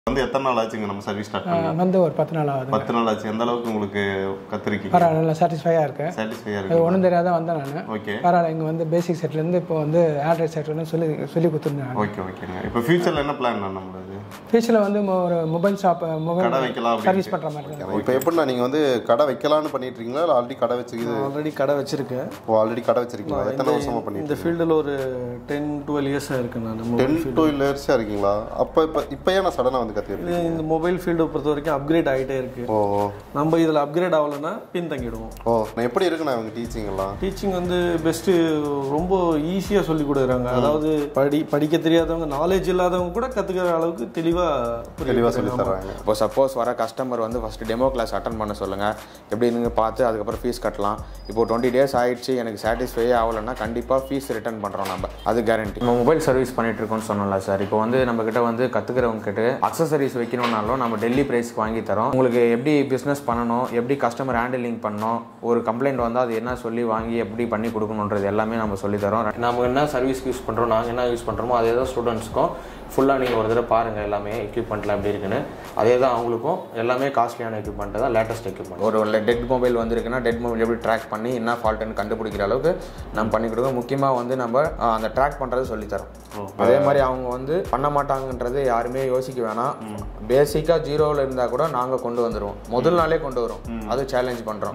வந்து எத்தனை நாள் ஆச்சுங்க நம்ம சர்வீஸ் ஸ்டார்ட் பண்ணி ஆஹ் வந்து ஒரு பத்து நாள் ஆகுது பத்து நாள் ஆச்சு எந்த அளவுக்கு உங்களுக்கு கத்திருக்கீங்க பரவாயில்ல நல்லா சாட்டிஸ்ஃபையாக இருக்கேன் சாட்டிஸ்ஃபையா அது இருக்கு ஒன்றும் தெரியாத வந்தேன் நான் ஓகே பரவாயில்ல இங்கே வந்து பேசிக் செட்லேருந்து இப்போ வந்து ஆண்ட்ராய்ட் செட்லேருந்து சொல்லி சொல்லி கொடுத்துருந்தேன் ஓகே ஓகேங்க இப்போ ஃபியூச்சர்ல என்ன பிளான் நம்மளது ஃபியூச்சரில் வந்து மொ- ஒரு மொபைல் ஷாப் மொபைல் கடை வைக்கலாம் சர்வீஸ் பண்ணுற மாதிரி தான் இப்போ எப்படிண்ணா நீங்கள் வந்து கடை வைக்கலாம்னு பண்ணிட்டு இருக்கீங்களா இல்லை ஆல்ரெடி கடை வச்சு இது ஆல்ரெடி கடை வச்சிருக்கேன் ஓ ஆல்ரெடி கடை வச்சிருக்கீங்களா எத்தனை வருஷமா பண்ணிட்டு இந்த ஃபீல்டில் ஒரு டென் டுவெல் இயர்ஸாக இருக்கேன் நான் டென் டூ இயர்ஸாக இருக்கீங்களா அப்போ இப்போ இப்போ ஏன் நான் சடனாக வந்து கற்றுக்கிட்டேன் இது இந்த மொபைல் ஃபீல்டை பொறுத்த வரைக்கும் அப்கிரேட் ஆகிட்டே இருக்கு ஓ நம்ம இதில் அப்கிரேட் ஆகலைன்னா பின்தங்கிடுவோம் ஓ நான் எப்படி இருக்குண்ணா இவங்க டீச்சிங் எல்லாம் டீச்சிங் வந்து பெஸ்ட்டு ரொம்ப ஈஸியாக சொல்லி கொடுக்குறாங்க அதாவது படி படிக்க தெரியாதவங்க நாலேஜ் இல்லாதவங்க கூட கற்றுக்கிற அளவுக்கு தெளிவாக தெளிவாக சொல்லி தர்றாங்க இப்போ சப்போஸ் வர கஸ்டமர் வந்து ஃபஸ்ட்டு டெமோ கிளாஸ் அட்டன் பண்ண சொல்லுங்கள் எப்படின்னு பார்த்து அதுக்கப்புறம் ஃபீஸ் கட்டலாம் இப்போ டுவெண்ட்டி டேஸ் ஆயிடுச்சு எனக்கு சாட்டிஸ்ஃபையே ஆகலைன்னா கண்டிப்பாக ஃபீஸ் ரிட்டர்ன் பண்ணுறோம் நம்ம அது கேரண்டி நம்ம மொபைல் சர்வீஸ் பண்ணிட்டு இருக்கோம்னு சொன்னோம்ல சார் இப்போ வந்து நம்ம கிட்ட வந்து கற்றுக்கிறவங்க கிட்ட அக்சசரிஸ் வைக்கணும்னாலும் நம்ம டெல்லி ப்ரைஸ்க்கு வாங்கி தரோம் உங்களுக்கு எப்படி பிஸ்னஸ் பண்ணணும் எப்படி கஸ்டமர் ஹேண்டிலிங் பண்ணணும் ஒரு கம்ப்ளைண்ட் வந்தால் அது என்ன சொல்லி வாங்கி எப்படி பண்ணி கொடுக்கணுன்றது எல்லாமே நம்ம சொல்லி தரோம் நம்ம என்ன சர்வீஸ்க்கு யூஸ் பண்ணுறோம் நாங்கள் என்ன யூஸ் பண்ணுறோமோ அதே தான் ஸ்டூடெண்ட்ஸ்க்கும் ஃபுல்லாக நீங்கள் ஒரு தடவை பாருங்கள் எல்லாமே எக்யூப்மெண்ட்லாம் எப்படி இருக்குன்னு அதே தான் அவங்களுக்கும் எல்லாமே காஸ்ட்லியான எக்யூப்மெண்ட் தான் லேட்டஸ்ட் எக்யூப்மெண்ட் ஒரு டெட் மொபைல் வந்திருக்குன்னா டெட் மொபைல் எப்படி ட்ராக் பண்ணி என்ன ஃபால்ட்டுன்னு கண்டுபிடிக்கிற அளவுக்கு நம்ம பண்ணி கொடுக்கோம் முக்கியமாக வந்து நம்ம ஆ, அந்த ட்ராக் பண்ணுறது சொல்லித்தரோம் அதே மாதிரி அவங்க வந்து பண்ண மாட்டாங்கன்றது யாருமே யோசிக்க வேணாம் பேசிக்காக ஜீரோவில் இருந்தால் கூட நாங்கள் கொண்டு வந்துடுவோம் முதல் நாளே கொண்டு வரோம் அது சேலஞ்ச் பண்ணுறோம்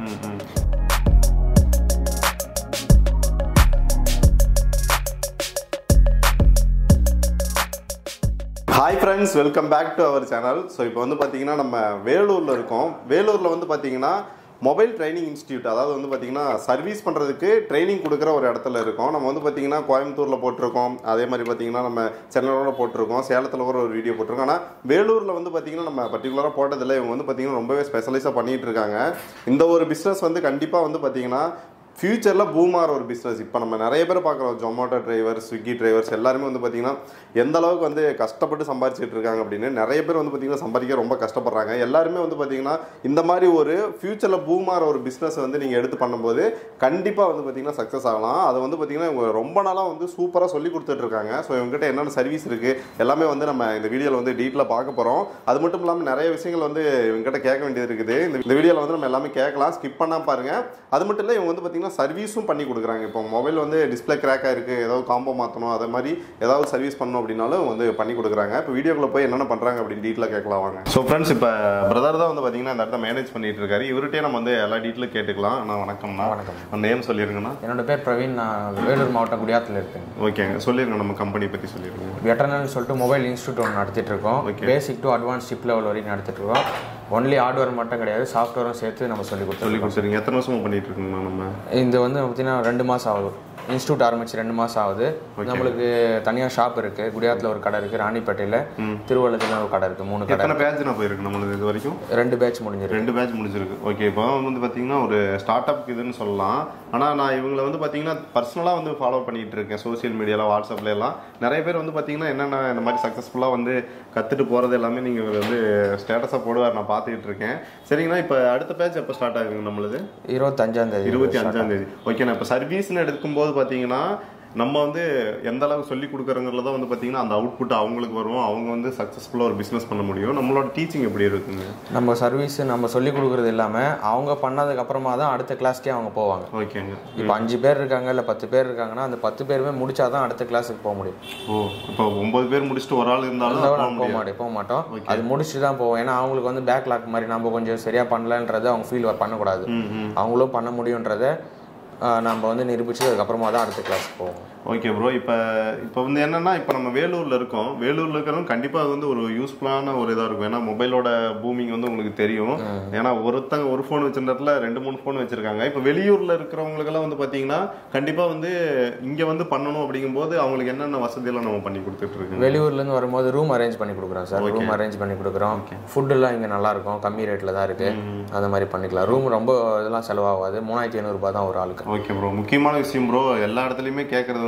hi friends welcome back to our channel so இப்போ வந்து பார்த்தீங்கன்னா நம்ம வேலூரில் இருக்கோம் வேலூரில் வந்து பார்த்தீங்கன்னா மொபைல் ட்ரைனிங் இன்ஸ்டியூட் அதாவது வந்து பார்த்தீங்கன்னா சர்வீஸ் பண்ணுறதுக்கு ட்ரைனிங் கொடுக்குற ஒரு இடத்துல இருக்கோம் நம்ம வந்து பார்த்தீங்கன்னா கோயம்புத்தூரில் போட்டிருக்கோம் அதே மாதிரி பார்த்தீங்கன்னா நம்ம சென்னையோட போட்டிருக்கோம் சேலத்தில் கூட ஒரு வீடியோ போட்டிருக்கோம் ஆனால் வேலூரில் வந்து பார்த்தீங்கன்னா நம்ம பர்டிகுலராக போட்டதில்லை இவங்க வந்து பார்த்தீங்கன்னா ரொம்பவே ஸ்பெஷலைஸாக பண்ணிகிட்டு இருக்காங்க இந்த ஒரு பிஸ்னஸ் வந்து கண்டிப்பாக வந்து பார்த்தீங்கன்னா ஃப்யூச்சரில் பூமார் ஒரு பிஸ்னஸ் இப்போ நம்ம நிறைய பேர் பார்க்குறோம் ஜொமேட்டோ டிரைவர் ஸ்விக்கி டிரைவர்ஸ் எல்லாருமே வந்து பார்த்திங்கன்னா எந்த அளவுக்கு வந்து கஷ்டப்பட்டு சம்பாரிச்சிட்டு இருக்காங்க அப்படின்னு நிறைய பேர் வந்து பார்த்திங்கன்னா சம்பாதிக்க ரொம்ப கஷ்டப்படுறாங்க எல்லாருமே வந்து பார்த்திங்கன்னா இந்த மாதிரி ஒரு ஃப்யூச்சரில் பூமார் ஒரு பிஸ்னஸ் வந்து நீங்கள் எடுத்து பண்ணும்போது கண்டிப்பாக வந்து பார்த்திங்கன்னா சக்ஸஸ் ஆகலாம் அதை வந்து பார்த்திங்கன்னா இவங்க ரொம்ப நாளாக வந்து சூப்பராக சொல்லி கொடுத்துட்ருக்காங்க ஸோ இவங்ககிட்ட என்னென்ன சர்வீஸ் இருக்குது எல்லாமே வந்து நம்ம இந்த வீடியோவில் வந்து டீட்டெயிலாக பார்க்க போகிறோம் அது மட்டும் இல்லாமல் நிறைய விஷயங்கள் வந்து இவங்ககிட்ட கேட்க வேண்டியது இருக்குது இந்த இந்த வீடியோவில் வந்து நம்ம எல்லாமே கேட்கலாம் ஸ்கிப் பண்ணால் பாருங்கள் அது மட்டும் இல்லை இவங்க வந்து பார்த்திங்கன்னா சர்வீஸும் பண்ணி கொடுக்குறாங்க இப்போ மொபைல் வந்து டிஸ்பிளே கிராக்காக இருக்குது ஏதாவது காம்போ மாற்றணும் அதே மாதிரி ஏதாவது சர்வீஸ் பண்ணணும் அப்படின்னாலும் வந்து பண்ணி கொடுக்குறாங்க இப்போ வீடியோக்குள்ள போய் என்னென்ன பண்ணுறாங்க அப்படின்னு டீட்டெயிலாக கேட்கலாம் வாங்க ஸோ ஃப்ரெண்ட்ஸ் இப்போ பிரதர் தான் வந்து பார்த்தீங்கன்னா இந்த இடத்த மேனேஜ் பண்ணிட்டு இருக்காரு இவர்கிட்டயே நம்ம வந்து எல்லா டீட்டெயிலும் கேட்டுக்கலாம் அண்ணா வணக்கம்ண்ணா வணக்கம் நேம் சொல்லிருங்கண்ணா என்னோட பேர் பிரவீன் நான் வேலூர் மாவட்டம் குடியாத்தில் இருக்கேன் ஓகேங்க சொல்லிருங்க நம்ம கம்பெனி பற்றி சொல்லிருங்க வெட்டர்னல் சொல்லிட்டு மொபைல் இன்ஸ்டியூட் ஒன்று நடத்திட்டு இருக்கோம் basic to advance chip level வரைக்கும் நடத்திட்டு இருக்கோம் ஒன்லி ஹார்ட்வேர் மட்டும் கிடையாது சாஃப்ட்வேரும் சேர்த்து நம்ம சொல்லி கொடுத்துருக்கோம் சொல்லி கொடுத்துருங்க எத்தனை வருஷமா பண்ணிட்டு இருக்கோங்கண்ணா நம்ம இது வந்து பார்த்தீங்கன்னா ரெண்டு மாதம் ஆகுது இன்ஸ்டியூட் ஆரம்பிச்சு ரெண்டு மாதம் ஆகுது நம்மளுக்கு தனியாக ஷாப் இருக்கு குடியாத்தில் ஒரு கடை இருக்கு ராணிப்பேட்டையில் திருவள்ளத்தில் ஒரு கடை இருக்கு மூணு கடை எத்தனை பேட்ச் நான் போயிருக்கு நம்மளுக்கு இது வரைக்கும் ரெண்டு பேட்ச் முடிஞ்சிருக்கு ரெண்டு பேட்ச் முடிஞ்சிருக்கு ஓகே இப்போ வந்து பார்த்தீங்கன்னா ஒரு ஸ்டார்ட் அப் இதுன்னு சொல்லலாம் ஆனால் நான் இவங்களை வந்து பார்த்தீங்கன்னா பர்சனலாக வந்து ஃபாலோ பண்ணிட்டு இருக்கேன் சோஷியல் மீடியாவில் வாட்ஸ்அப்ல எல்லாம் நிறைய பேர் வந்து பார்த்தீங்கன்னா என்னென்ன இந்த மாதிரி சக்ஸஸ்ஃபுல்லாக வந்து கற்றுட்டு போகிறது எல்லாமே நீங்கள் வந்து ஸ்டேட்டஸாக போடுவார் நான் பார்த்துக்கிட்டு இருக்கேன் சரிங்கண்ணா இப்போ அடுத்த பேட்ச் எப்போ ஸ்டார்ட் ஆகுங்க நம்மளுது இருபத்தஞ்சாம் தேதி இருபத்தி அஞ்சாம் தேதி ஓகேண்ணா இப்போ சர்வீஸ்னு எடுக்கும்போது பார்த்தீங்கன்னா நம்ம வந்து எந்த அளவுக்கு சொல்லி கொடுக்குறங்கிறத தான் வந்து பார்த்தீங்கன்னா அந்த அவுட்புட் அவங்களுக்கு வரும் அவங்க வந்து சக்ஸஸ்ஃபுல்லாக ஒரு பிஸ்னஸ் பண்ண முடியும் நம்மளோட டீச்சிங் எப்படி இருக்குங்க நம்ம சர்வீஸ் நம்ம சொல்லி கொடுக்குறது இல்லாமல் அவங்க பண்ணதுக்கு அப்புறமா தான் அடுத்த கிளாஸ்க்கே அவங்க போவாங்க ஓகேங்க இப்போ அஞ்சு பேர் இருக்காங்க இல்லை பத்து பேர் இருக்காங்கன்னா அந்த பத்து பேருமே முடிச்சாதான் அடுத்த கிளாஸுக்கு போக முடியும் ஓ இப்போ ஒன்பது பேர் முடிச்சுட்டு ஒரு ஆள் இருந்தாலும் அதோட போக நம்ம போக முடியாது. மாட்டோம் போக மாட்டோம் அது முடிச்சுட்டு தான் போவோம் ஏன்னா அவங்களுக்கு வந்து பேக் லாக் மாதிரி நம்ம கொஞ்சம் சரியா பண்ணலன்றதை அவங்க ஃபீல் பண்ணக்கூடாது ம், ம். அவங்களும் பண்ண முடியுன்றதை ஆஹ், நம்ம வந்து நிரூபிச்சு அதுக்கப்புறமா தான் அடுத்த கிளாஸ்க்கு போவோம் ஓகே ப்ரோ இப்போ இப்போ வந்து என்னன்னா இப்போ நம்ம வேலூர்ல இருக்கோம் வேலூர்ல இருக்கிறவங்க கண்டிப்பா அது வந்து ஒரு யூஸ்ஃபுல்லான ஒரு இதா இருக்கும் ஏன்னா மொபைலோட பூமிங் வந்து உங்களுக்கு தெரியும் ஏன்னா ஒருத்தங்க ஒரு ஃபோன் வச்சிருந்ததுல ரெண்டு மூணு ஃபோன் வச்சிருக்காங்க இப்போ வெளியூர்ல இருக்கிறவங்களுக்கெல்லாம் வந்து பாத்தீங்கன்னா கண்டிப்பா வந்து இங்க வந்து பண்ணணும் அப்படிங்கும்போது அவங்களுக்கு என்னென்ன வசதியெல்லாம் நம்ம பண்ணி கொடுத்துட்டு இருக்கோம் வெளியூர்ல இருந்து வரும்போது ரூம் அரேஞ்ச் பண்ணி கொடுக்குறோம் சார் ரூம் அரேஞ்ச் பண்ணி கொடுக்குறோம் ஃபுட்டுலாம் இங்கே நல்லா இருக்கும் கம்மி ரேட்ல தான் இருக்கு அந்த மாதிரி பண்ணிக்கலாம் ரூம் ரொம்ப இதெல்லாம் செலவாகாது மூணாயிரத்தி ஐநூறுரூபா தான் ஒரு ஆளுக்கு ஓகே ப்ரோ முக்கியமான விஷயம் ப்ரோ எல்லா இடத்துலையுமே கேட்கறது வந்து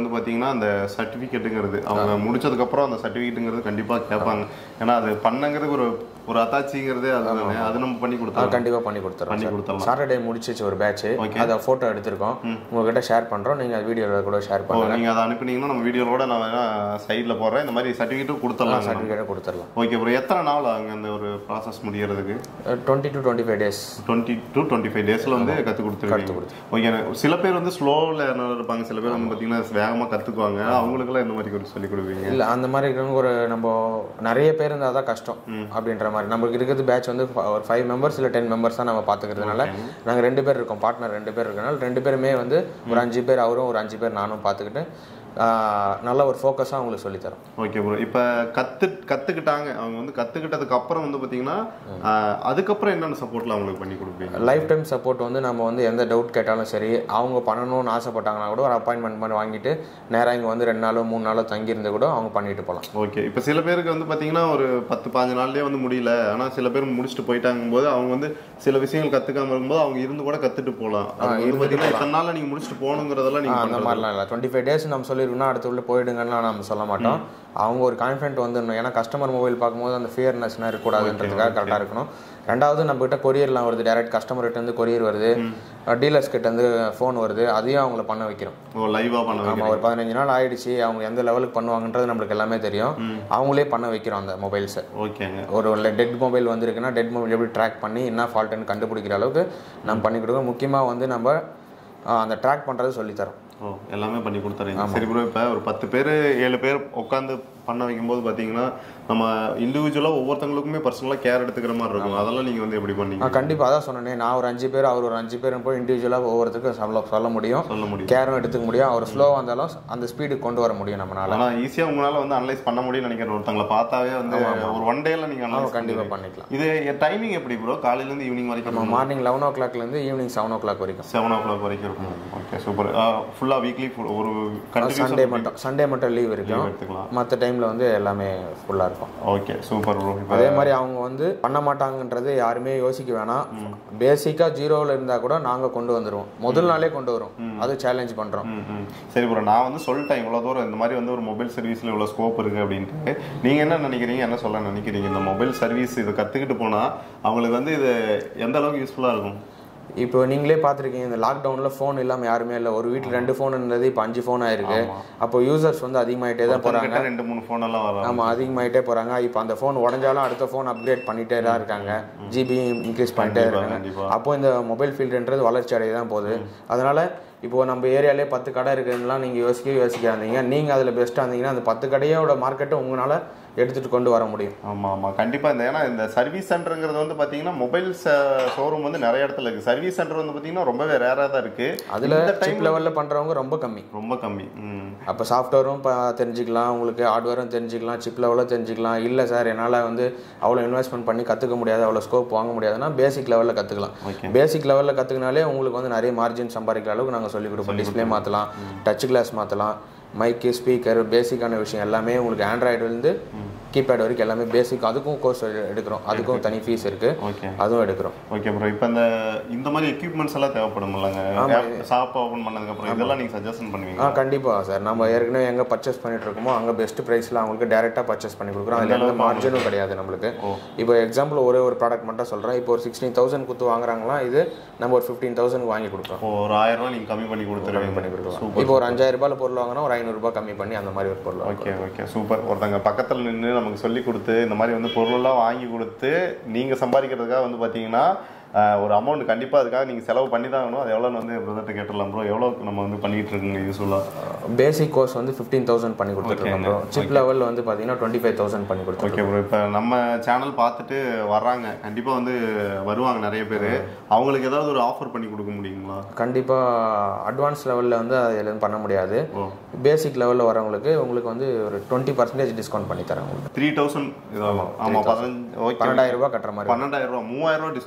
வந்து பார்த்தீங்கன்னா அந்த சர்டிஃபிகேட்டுங்கிறது அவங்க முடிச்சதுக்கப்புறம் அந்த சர்டிஃபிகேட்டுங்கிறது கண்டிப்பாக கேட்பாங்க ஏன்னா அது பண்ணங்கிறது ஒரு ஒரு அத்தாச்சிங்கிறதே அதுதானே அது நம்ம பண்ணி அது கொடுத்தோம் கண்டிப்பாக பண்ணி கொடுத்துறோம் பண்ணி சார். கொடுத்துடலாம். சாட்டர்டே முடிச்சிச்சு ஒரு பேட்ச் அதை ஃபோட்டோ எடுத்திருக்கோம் உங்ககிட்ட ஷேர் பண்ணுறோம் நீங்கள் வீடியோவில் கூட ஷேர் ஓ பண்ணுங்க நீங்கள் அதை அனுப்புனீங்கன்னா நம்ம வீடியோவோட நான் வேணா சைடில் போடுறேன் இந்த மாதிரி சர்டிஃபிகேட்டும் கொடுத்துடலாம் சர்டிஃபிகேட்டை கொடுத்துடலாம் ஓகே ப்ரோ எத்தனை நாள் ஆகுங்க அந்த ஒரு ப்ராசஸ் முடியறதுக்கு twenty to twenty five days twenty to twenty five டேஸில் வந்து கற்றுக் கொடுத்துருவீங்க ஓகே சில பேர் வந்து ஸ்லோ லேர்னர் இருப்பாங்க சில பேர் வந்து பார்த்தீங்கன்னா வேகமாக கற்றுக்குவாங்க அவங்களுக்குலாம் இந்த மாதிரி ஒரு சொல்லிக் கொடுப்பீங்க இல்லை அந்த மாதிரி இருக்கிறவங்க ஒரு நம்ம நிறைய பேர் இருந்தால் தான் கஷ்டம் அப்படின்ற மாதிரி நம்மளுக்கு இருக்கிறது பேட்ச் வந்து ஃப- ஒரு ஃபைவ் மெம்பர்ஸ் இல்லை டென் மெம்பர்ஸ் தான் நம்ம பார்த்துக்கிறதுனால நாங்கள் ரெண்டு பேர் இருக்கோம் பார்ட்னர் ரெண்டு பேர் இருக்கனால ரெண்டு பேருமே வந்து ஒரு அஞ்சு பேர் அவரும் ஒரு அஞ்சு பேர் நானும் பார்த்துக்கிட்டு ஆஹ், நல்ல ஒரு ஃபோக்கஸாக அவங்களுக்கு சொல்லித்தரோம் ஓகே ப்ரோ இப்போ கத்து கற்றுக்கிட்டாங்க அவங்க வந்து கற்றுக்கிட்டதுக்கு அப்புறம் வந்து பார்த்தீங்கன்னா ஆஹ், அதுக்கப்புறம் என்னென்ன சப்போர்ட்லாம் அவங்களுக்கு பண்ணி கொடுப்பீங்க லைஃப் டைம் சப்போர்ட் வந்து நம்ம வந்து எந்த டவுட் கேட்டாலும் சரி அவங்க பண்ணணும்னு ஆசைப்பட்டாங்கன்னா கூட ஒரு அப்பாயின்மெண்ட் மாதிரி வாங்கிட்டு நேராக இங்கே வந்து ரெண்டு நாளோ மூணு நாளோ தங்கியிருந்து கூட அவங்க பண்ணிட்டு போகலாம் ஓகே இப்போ சில பேருக்கு வந்து பார்த்தீங்கன்னா ஒரு பத்து பாஞ்சு நாள்லயே வந்து முடியல ஆனால் சில பேர் முடிச்சுட்டு போயிட்டாங்க போது அவங்க வந்து சில விஷயங்கள் கற்றுக்காம இருக்கும்போது அவங்க இருந்து கூட கற்றுட்டு போகலாம் அது வந்து பார்த்தீங்கன்னா இத்தனை நாளில் நீங்கள் முடிச்சுட்டு போகணுங்கிறதெல்லாம் அந்த நீங்கள் மாதிரிலாம் இல்லை டுவெண்ட்டி ஃபைவ் டேஸ் நம்ம சொல்லியிருக்கோம்னா அடுத்த உள்ள போயிடுங்கன்னா நம்ம சொல்ல மாட்டோம் அவங்க ஒரு கான்ஃபிடென்ட் வந்துடணும் ஏன்னா கஸ்டமர் மொபைல் பார்க்கும்போது அந்த ஃபியர்னஸ்னா இருக்கக்கூடாதுன்றதுக்காக கரெக்டாக இருக்கணும் ரெண்டாவது நம்ம கிட்ட கொரியர்லாம் வருது டேரக்ட் கஸ்டமர்கிட்ட இருந்து கொரியர் வருது டீலர்ஸ் கிட்ட இருந்து ஃபோன் வருது அதையும் அவங்கள பண்ண வைக்கிறோம் ஓ லைவாக பண்ண வைக்கிறீங்க. ஆமாம் ஒரு பதினஞ்சு நாள் ஆயிடுச்சு அவங்க எந்த லெவலுக்கு பண்ணுவாங்கன்றது நம்மளுக்கு எல்லாமே தெரியும் அவங்களே பண்ண வைக்கிறோம் அந்த மொபைல்ஸை ஓகேங்க ஒரு டெட் மொபைல் வந்திருக்குன்னா டெட் மொபைல் எப்படி ட்ராக் பண்ணி என்ன ஃபால்ட்டுன்னு கண்டுபிடிக்கிற அளவுக்கு நம்ம பண்ணி கொடுக்கோம் முக்கியமாக வந்து நம்ம ஆ, அந்த ட்ராக் பண்ணுறது சொல்லித்தரோம் ஓ எல்லாமே பண்ணி கொடுத்துறீங்க சரி ப்ரோ இப்போ ஒரு பத்து பேர் ஏழு பேர் உட்காந்து பண்ண வைக்கும்போது பார்த்தீங்கன்னா நம்ம இண்டிவிஜுவலாக ஒவ்வொருத்தங்களுக்குமே பர்சனலாக கேர் எடுத்துக்கிற மாதிரி இருக்கும் அதெல்லாம் நீங்கள் வந்து எப்படி பண்ணீங்க ஆ கண்டிப்பாக அதான் சொன்னேனே நான் ஒரு அஞ்சு பேர் அவர் ஒரு அஞ்சு பேர் போய் இண்டிவிஜுவலாக ஒவ்வொருத்தருக்கும் சொல்ல சொல்ல முடியும் சொல்ல முடியும் கேரும் எடுத்துக்க முடியும் அவர் ஸ்லோவாக இருந்தாலும் அந்த ஸ்பீடுக்கு கொண்டு வர முடியும் நம்மளால ஆனால் ஈஸியாக உங்களால் வந்து அனலைஸ் பண்ண முடியும்னு நினைக்கிறேன் ஒருத்தங்களை பார்த்தாவே வந்து ஒரு ஒன் டேல நீங்கள் அனலைஸ் கண்டிப்பாக பண்ணிக்கலாம் இது டைமிங் எப்படி ப்ரோ காலையிலேருந்து ஈவினிங் வரைக்கும் மார்னிங் லெவன் ஓ கிளாக்லேருந்து ஈவினிங் செவன் ஓ கிளாக் வரைக்கும் செவன் ஓ கிளாக் வரைக்கும் இருக்கும் ஓகே சூப்பர் ஃபுல்லாக வீக்லி ஒரு சண்டே கண்டினியூஸ் மட்டும் சண்டே மட்டும் லீவ் இருக்கும் எடுத்துக்கலாம் மற்ற டைமில் வந்து எல்லாமே ஃபுல்லாக இருக்கும் ஓகே சூப்பர் ப்ரோ இப்போ அதே மாதிரி அவங்க வந்து பண்ண மாட்டாங்கன்றது யாருமே யோசிக்க வேணாம் பேசிக்காக ஜீரோவில் இருந்தால் கூட நாங்கள் கொண்டு வந்துடுவோம் முதல் நாளே கொண்டு வரோம் அது சேலஞ்ச் பண்ணுறோம் ம், ம். சரி ப்ரோ நான் வந்து சொல்லிட்டேன் இவ்வளோ தூரம் இந்த மாதிரி வந்து ஒரு மொபைல் சர்வீஸில் இவ்வளோ ஸ்கோப் இருக்குது அப்படின்ட்டு நீங்கள் என்ன நினைக்கிறீங்க என்ன சொல்ல நினைக்கிறீங்க இந்த மொபைல் சர்வீஸ் இதை கற்றுக்கிட்டு போனால் அவங்களுக்கு வந்து இது எந்த அளவுக்கு யூஸ்ஃபுல்லாக இருக்கும் இப்போ நீங்களே பார்த்துருக்கீங்க இந்த லாக்டவுனில் ஃபோன் இல்லாமல் யாருமே இல்லை ஒரு வீட்டில் ரெண்டு ஃபோன் இருந்தது இப்போ அஞ்சு ஃபோன் ஆயிருக்கு அப்போ யூசர்ஸ் வந்து அதிகமாயிட்டே தான் போகிறாங்க கிட்ட ரெண்டு மூணு ஃபோன் எல்லாம் வரும் ஆமாம் அதிகமாயிட்டே போகிறாங்க இப்போ அந்த ஃபோன் உடஞ்சாலும் அடுத்த ஃபோன் அப்கிரேட் பண்ணிட்டே தான் இருக்காங்க ஜிபி இன்க்ரீஸ் பண்ணிட்டே கண்டிப்பா, இருக்காங்க கண்டிப்பா. அப்போ இந்த மொபைல் ஃபீல்டுன்றது வளர்ச்சி அடைய தான் போகுது அதனால இப்போ நம்ம ஏரியாலே பத்து கடை இருக்குதுலாம் நீங்கள் யோசிக்கவே யோசிக்காதீங்க நீங்கள் அதில் பெஸ்ட்டாக இருந்தீங்கன்னா அந்த பத்து கடையோட மார்க்கெட்டை உங்களால் எடுத்துகிட்டு கொண்டு வர முடியும் ஆமாம் ஆமாம் கண்டிப்பாக இந்த ஏன்னா இந்த சர்வீஸ் சென்டருங்கிறது வந்து பார்த்தீங்கன்னா மொபைல் ஷோரூம் வந்து நிறைய இடத்துல இருக்குது சர்வீஸ் சென்டர் வந்து பார்த்தீங்கன்னா ரொம்பவே ரேராக தான் இருக்குது அதில் சிப் லெவலில் பண்ணுறவங்க ரொம்ப கம்மி ரொம்ப கம்மி ம் அப்போ சாஃப்ட்வேரும் இப்போ தெரிஞ்சுக்கலாம் உங்களுக்கு ஹார்ட்வேரும் தெரிஞ்சுக்கலாம் சிப் லெவலில் தெரிஞ்சுக்கலாம் இல்லை சார் என்னால் வந்து அவ்வளோ இன்வெஸ்ட்மெண்ட் பண்ணி கற்றுக்க முடியாது அவ்வளோ ஸ்கோப் வாங்க முடியாதுன்னா பேசிக் லெவலில் கற்றுக்கலாம் Okay. பேசிக் லெவலில் கற்றுக்கினாலே உங்களுக்கு வந்து நிறைய மார்ஜின் சம்பாதிக்கிற அளவுக்கு நாங்கள் சொல்லிக் கொடுப்போம் டிஸ்ப்ளே மாற்றலாம் டச் கிளாஸ் மாற்றலாம் மைக்கு ஸ்பீக்கர் பேசிக்கான விஷயம் எல்லாமே உங்களுக்கு ஆண்ட்ராய்டுலேருந்து கீபேட் வரைக்கும் எல்லாமே பேசிக் அதுக்கும் கோர்ஸ் எடுக்கிறோம் அதுக்கும் தனி ஃபீஸ் இருக்குது ஓகே அதுவும் எடுக்கிறோம் ஓகே ப்ரோ இப்போ இந்த இந்த மாதிரி எக்யூப்மெண்ட்ஸ் எல்லாம் தேவைப்படும் இல்லைங்க ஷாப் ஓப்பன் பண்ணதுக்கப்புறம் இதெல்லாம் நீங்கள் சஜஷன் ஆ பண்ணுவீங்க கண்டிப்பாக சார் நம்ம ஏற்கனவே எங்கே பர்ச்சேஸ் பண்ணிட்டு இருக்கோமோ அங்கே பெஸ்ட் ப்ரைஸில் அவங்களுக்கு டேரெக்டாக பர்ச்சேஸ் பண்ணி கொடுக்குறோம் அதில் எந்த மார்ஜினும் கிடையாது நம்மளுக்கு இப்போ எக்ஸாம்பிள் ஒரே ஒரு ப்ராடக்ட் மட்டும் சொல்கிறேன் இப்போ ஒரு சிக்ஸ்டீன் தௌசண்ட் கொடுத்து வாங்குறாங்களா இது நம்ம ஒரு ஃபிஃப்டீன் தௌசண்ட் வாங்கி கொடுக்குறோம் இப்போ ஒரு ஆயிரம் ரூபாய் நீங்கள் கம்மி பண்ணி கொடுத்துருவீங்க பண்ணி கொடுக்கலாம் இப்போ ஒரு அஞ்சாயிரம் ரூபாயில் பொருள் வாங்கினா ஒரு ஐநூறுரூபா கம்மி பண்ணி அந்த மாதிரி ஒரு பொருள் வாங்குறோம். ஓகே ஓகே சூப்பர் ஒருத்தங்க பக்கத்தில் நின்று நமக்கு சொல்லி கொடுத்து இந்த மாதிரி வந்து பொருளெல்லாம் வாங்கி கொடுத்து நீங்கள் சம்பாதிக்கிறதுக்காக வந்து பார்த்தீங்கன்னா ஆஹ், ஒரு அமௌண்ட் கண்டிப்பாக அதுக்காக நீங்கள் செலவு பண்ணி தான் ஆகணும் அது எவ்வளோன்னு வந்து பிரதர்கிட்ட கேட்டுடலாம் ப்ரோ எவ்வளோ நம்ம வந்து பண்ணிட்டு இருக்குங்க யூஸ்ஃபுல்லாக பேசிக் கோர்ஸ் வந்து ஃபிஃப்டீன் தௌசண்ட் பண்ணி கொடுத்துருக்கோம் ப்ரோ சிப் லெவலில் வந்து பார்த்தீங்கன்னா டுவெண்ட்டி ஃபைவ் தௌசண்ட் பண்ணி கொடுத்துருக்கோம் ஓகே ப்ரோ இப்போ நம்ம சேனல் பார்த்துட்டு வர்றாங்க கண்டிப்பாக வந்து வருவாங்க நிறைய பேர் அவங்களுக்கு ஏதாவது ஒரு ஆஃபர் பண்ணி கொடுக்க முடியுங்களா கண்டிப்பாக அட்வான்ஸ் லெவலில் வந்து அது எதுவும் பண்ண முடியாது ஓ பேசிக் லெவலில் வரவங்களுக்கு உங்களுக்கு வந்து ஒரு டுவெண்ட்டி பர்சன்டேஜ் டிஸ்கவுண்ட் பண்ணி தரேன் உங்களுக்கு த்ரீ தௌசண்ட் இதாகும் ஆமாம் பதினஞ்சு ஓகே பன்னெண்டாயிரம் ரூபாய் கட்டுற மாதிரி பன்னெண்டாயிரம் ரூபா மூவாயிரம் ரூபா டிஸ்கவுண்ட் கொடுக்குறீங்க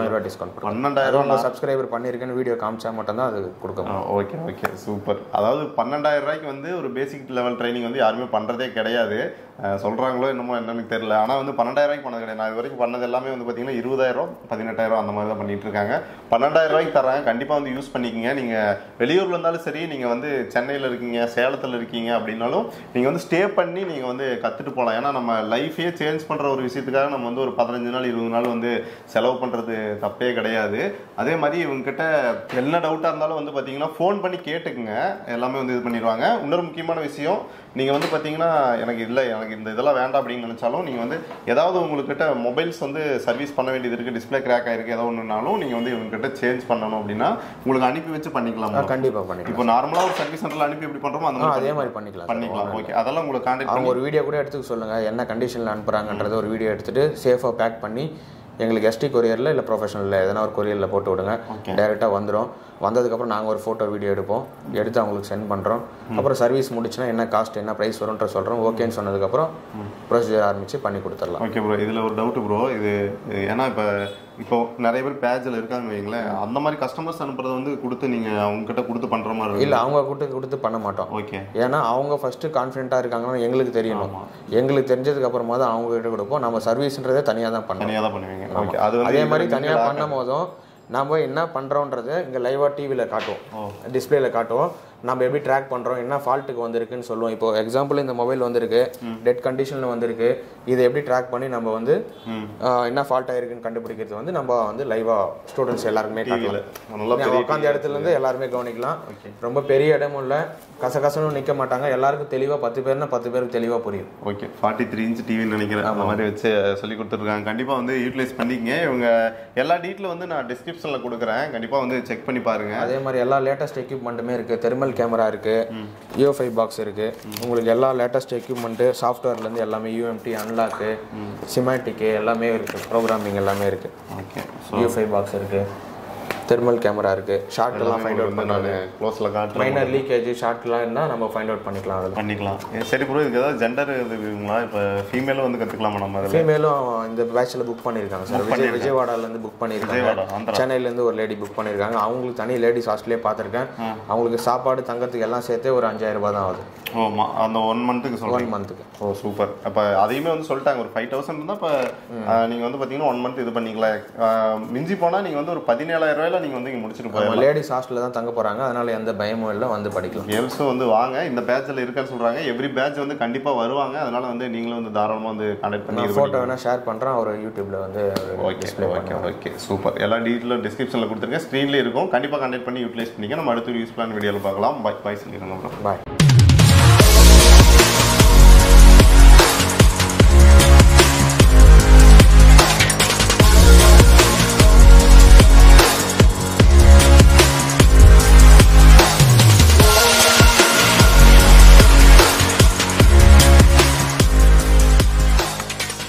பன்னெண்டாயிரம் ரூபாய் டிஸ்கவுண்ட் கொடுக்கும் பன்னெண்டாயிரம் உங்கள் சப்ஸ்கிரைபர் பண்ணியிருக்கேன்னு வீடியோ காமிச்சா மட்டும்தான் அது கொடுக்க முடியும். ஓகே ஓகே சூப்பர் அதாவது பன்னெண்டாயிரம் ரூபாய்க்கு வந்து ஒரு பேசிக் லெவல் ட்ரைனிங் வந்து யாருமே பண்ணுறதே கிடையாது அஹ் சொல்றாங்களோ என்னமோ என்னன்னு தெரியல ஆனால் வந்து பன்னெண்டாயிரம் ரூபாய்க்கு பண்ணது கிடையாது நான் இது வரைக்கும் பண்ணது எல்லாமே வந்து பார்த்தீங்கன்னா இருபதாயிரம் பதினெட்டாயிரம் அந்த மாதிரி தான் பண்ணிட்டு இருக்காங்க பன்னெண்டாயிரம் ரூபாய்க்கு தராங்க கண்டிப்பாக வந்து யூஸ் பண்ணிக்கங்க நீங்கள் வெளியூர்ல இருந்தாலும் சரி நீங்கள் வந்து சென்னையில் இருக்கீங்க சேலத்தில் இருக்கீங்க அப்படின்னாலும் நீங்கள் வந்து ஸ்டே பண்ணி நீங்கள் வந்து கற்றுட்டு போகலாம் ஏன்னா நம்ம லைஃபே சேஞ்ச் பண்ணுற ஒரு விஷயத்துக்காக நம்ம வந்து ஒரு பதினஞ்சு நாள் இருபது நாள் வந்து செலவு பண்ணுறது தப்பே கிடையாது அதே மாதிரி இவங்ககிட்ட என்ன டவுட்டாக இருந்தாலும் வந்து பார்த்தீங்கன்னா ஃபோன் பண்ணி கேட்டுக்குங்க எல்லாமே வந்து இது பண்ணிடுவாங்க இன்னொரு முக்கியமான விஷயம் நீங்கள் வந்து பார்த்தீங்கன்னா எனக்கு இல்லை எனக்கு இந்த இதெல்லாம் வேண்டாம் அப்படின்னு நினச்சாலும் நீங்கள் வந்து ஏதாவது உங்கள்கிட்ட மொபைல்ஸ் வந்து சர்வீஸ் பண்ண வேண்டியது இருக்குது டிஸ்பிளே கிராக் ஆயிருக்கு ஏதோ ஒன்றுனாலும் நீங்கள் வந்து இவங்ககிட்ட சேஞ்ச் பண்ணணும் அப்படின்னா உங்களுக்கு அனுப்பி வச்சு பண்ணிக்கலாம் ஆ, கண்டிப்பா பண்ணிக்கலாம் இப்போ நார்மலாக ஒரு சர்வீஸ் சென்டரில் அனுப்பி எப்படி பண்ணுறோமோ அந்த ஆ, மாதிரி அதே மாதிரி பண்ணிக்கலாம் sir. பண்ணிக்கலாம் ஓகே அதெல்லாம் உங்களுக்கு கான்டாக்ட் அவங்க ஒரு வீடியோ கூட எடுத்துக்க சொல்லுங்க என்ன கண்டிஷனில் அனுப்புறாங்கன்றத ஒரு வீடியோ எடுத்துட்டு சேஃபாக பேக் பண்ணி எங்களுக்கு எஸ்டி கொரியரில் இல்லை ப்ரொஃபஷனலில் எதனா ஒரு கொரியரில் போட்டு விடுங்க டேரெக்டாக வந்துடும் வந்ததுக்கப்புறம் நாங்கள் ஒரு ஃபோட்டோ வீடியோ எடுப்போம் எடுத்து அவங்களுக்கு சென்ட் பண்ணுறோம் அப்புறம் சர்வீஸ் முடிச்சுன்னா என்ன காஸ்ட் என்ன ப்ரைஸ் வரும்ன்ற சொல்கிறோம் ஓகேன்னு சொன்னதுக்கப்புறம் ப்ரொசீஜர் ஆரம்பித்து பண்ணி கொடுத்துடலாம் ஓகே ப்ரோ இதில் ஒரு டவுட் ப்ரோ இது ஏன்னா இப்போ இப்போ நிறைய பேர் பேஜில் இருக்காங்க வைங்களேன் அந்த மாதிரி கஸ்டமர்ஸ் அனுப்புறத வந்து கொடுத்து நீங்கள் அவங்ககிட்ட கொடுத்து பண்ணுற மாதிரி இருக்கும் இல்லை அவங்க கொடுத்து கொடுத்து பண்ண மாட்டோம் ஓகே ஏன்னா அவங்க ஃபஸ்ட்டு கான்ஃபிடென்ட்டாக இருக்காங்கன்னு எங்களுக்கு தெரியணும் எங்களுக்கு தெரிஞ்சதுக்கு அப்புறமா தான் அவங்க கிட்ட கொடுப்போம் நம்ம சர்வீஸ்ன்றதே தனியாக தான் பண்ணணும் தனியாக தான் பண்ணுவீங்க ஓகே அது வந்து அதே இதுல மாதிரி வந்து தனியாக lock- பண்ணும் போதும் நம்ம என்ன பண்ணுறோன்றத இங்கே லைவாக டிவியில் காட்டுவோம் டிஸ்பிளேல காட்டுவோம் நம்ம எப்படி ட்ராக் பண்ணுறோம் என்ன ஃபால்ட்டுக்கு வந்திருக்குன்னு சொல்லுவோம் இப்போ எக்ஸாம்பிள் இந்த மொபைல் வந்திருக்கு டெட் கண்டிஷனில் வந்திருக்கு இதை எப்படி ட்ராக் பண்ணி நம்ம வந்து ஆஹ், என்ன ஃபால்ட் ஆயிருக்குன்னு கண்டுபிடிக்கிறது வந்து நம்ம வந்து லைவாக ஸ்டூடெண்ட்ஸ் எல்லாருக்குமே காட்டலாம் நல்லா பெரிய உட்காந்த இடத்துல இருந்து எல்லாருமே கவனிக்கலாம் ரொம்ப பெரிய இடமும் இல்லை கசகசனும் நிற்க மாட்டாங்க எல்லாருக்கும் தெளிவாக பத்து பேர்னா பத்து பேருக்கு தெளிவாக புரியும் ஓகே ஃபார்ட்டி த்ரீ இன்ச் டிவின்னு நினைக்கிறேன் அந்த மாதிரி வச்சு சொல்லி கொடுத்துருக்காங்க கண்டிப்பாக வந்து யூட்டிலைஸ் பண்ணிக்கங்க இவங்க எல்லா டீட்டெயிலும் வந்து நான் டிஸ்கிரிப்ஷனில் கொடுக்குறேன் கண்டிப்பாக வந்து செக் பண்ணி பாருங்க அதே மாதிரி எல்லா லேட்டஸ்ட் எக்யூப்மெண்ட்டுமே இருக்குது தெர்மல் கேமரா இருக்குது யூஎஃப்ஐ பாக்ஸ் இருக்குது உங்களுக்கு எல்லா லேட்டஸ்ட் எக்யூப்மெண்ட்டு சாஃப்ட்வேர்லேருந்து எல்லாமே யூஎம்டி அன்லாக்கு சிமேட்டிக்கு எல்லாமே இருக்குது ப்ரோக்ராமிங் எல்லாமே இருக்குது ஓகே யூஎஃப்ஐ பாக்ஸ் இருக்குது தெர்மல் கேமரா இருக்குது ஷார்ட் எல்லாம் ஃபைண்ட் அவுட் வந்து நான் க்ளோஸில் காட்டுறேன் மைனர் லீக்கேஜ் ஷார்ட்லாம் இருந்தால் நம்ம ஃபைண்ட் அவுட் பண்ணிக்கலாம் அதில் பண்ணிக்கலாம் ஏ, சரி ப்ரோ இதுக்கு ஏதாவது ஜெண்டர் இருக்குங்களா இப்போ ஃபீமேலும் வந்து கற்றுக்கலாமா நம்ம அதில் ஃபீமேலும் இந்த பேட்சில் புக் பண்ணியிருக்காங்க சார் விஜய் விஜயவாடாலேருந்து புக் விஜயவாடா, பண்ணியிருக்காங்க ஆந்திரா. சென்னையிலேருந்து ஒரு லேடி புக் பண்ணியிருக்காங்க அவங்களுக்கு தனி லேடிஸ் ஹாஸ்டலே பார்த்துருக்கேன் அவங்களுக்கு சாப்பாடு தங்கத்துக்கு எல்லாம் சேர்த்தே ஒரு அஞ்சாயிரம் ரூபாய் தான் ஆகுது ஓ அந்த ஒன் மந்த்துக்கு ஒன் சொல்கிறீங்க மந்த்துக்கு ஓ சூப்பர் அப்போ அதையுமே வந்து சொல்லிட்டாங்க ஒரு ஃபைவ் தௌசண்ட் இருந்தால் இப்போ நீங்கள் வந்து பார்த்தீங்கன்னா ஒன் மந்த் இது பண்ணிக்கலாம் ஆஹ், மிஞ்சி போனால் நீங்கள் வந்து ஒரு பதினேழாயிரம் ரூபாயில நீங்கள் வந்து இங்கே முடிச்சுட்டு போயிடலாம் லேடிஸ் ஹாஸ்டலில் தான் தங்க போகிறாங்க அதனால எந்த பயமும் இல்லை வந்து படிக்கலாம் கேர்ள்ஸும் வந்து வாங்க இந்த பேட்சில் இருக்கான்னு சொல்கிறாங்க எவ்ரி பேட்ச் வந்து கண்டிப்பாக வருவாங்க அதனால வந்து நீங்களும் வந்து தாராளமாக வந்து கான்டாக்ட் பண்ணி நான் இது ஃபோட்டோ வேணால் ஷேர் பண்ணுறேன் அவர் யூடியூப்பில் வந்து okay display okay okay super எல்லா டீட்டெயிலும் டிஸ்கிரிப்ஷனில் கொடுத்துருக்கேன் ஸ்க்ரீன்லேயே இருக்கும் கண்டிப்பாக கான்டாக்ட் பண்ணி யூட்டிலைஸ் பண்ணிக்க நம்ம அடுத்த யூஸ்ஃபுல்லான வீடியோவில் பார்க்கலாம் பாய் பாய் சொல்லிடுங்க அப்புறம் பாய்